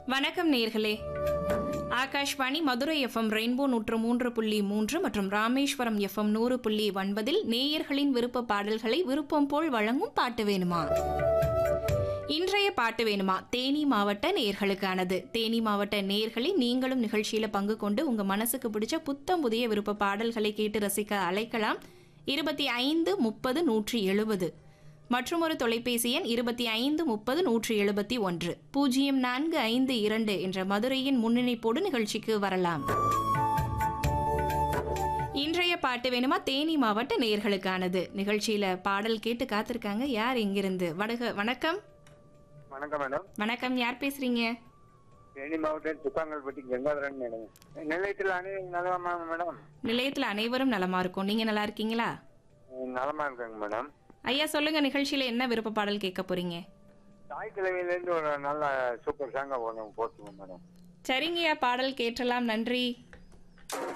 வணக்கம் நேர்களே Akashvani Madurai FM rainbow நூற்று மூன்று புள்ளி மூன்று மற்றும் ராமேஸ்வரம் எஃப்எம் நூறு புள்ளி ஒன்பதில் நேயர்களின் விருப்ப பாடல்களை விருப்பம் போல் வழங்கும் பாட்டு வேணுமா இன்றைய பாட்டு வேணுமா தேனி மாவட்ட நேயர்களுக்கானது தேனி மாவட்ட நேயர்களே நீங்களும் நிகழ்ச்சியில பங்கு கொண்டு உங்க மனசுக்கு பிடிச்ச புத்தம் புதிய விருப்ப பாடல்களை கேட்டு ரசிக்க அழைக்கலாம் இருபத்தி ஐந்து முப்பது நூற்றி எழுபது மற்றும் ஒரு தொலைபேசி எண் இருபத்தி ஐந்து முப்பது நூற்றி எழுபத்தி ஒன்று பூஜ்ஜியம் நான்கு ஐந்து இரண்டு என்ற மதுரையின் முன்னிணைப்போடு நிகழ்ச்சிக்கு வரலாம் இன்றைய பாட்டு வேணுமா தேனி மாவட்ட நேயர்களுக்கானது நிகழ்ச்சியில பாடல் கேட்டு காத்திருக்காங்க யார் இங்கிருந்து வடக வணக்கம் வணக்கம் மேடம் வணக்கம் யார் பேசுறீங்க தேனி மாவட்டம் துக்காங்கல்பட்டி கங்காதரன் மேடம் நிலையத்தில் அனைவரும் நலமா மேடம் நிலையத்தில் அனைவரும் நலமா இருக்கும் நீங்க நல்லா இருக்கீங்களா நலமா இருக்காங்க மேடம் ஐயா சொல்லுங்க நிகழ்ச்சியில என்ன விருப்ப பாடல் கேட்க போறீங்க தாய் கிழமையிலேருந்து ஒரு நல்ல சூப்பர் சாங்கை ஒன்று போட்டுருவோம் மேடம் சரிங்கய்யா பாடல் கேட்டலாம் நன்றி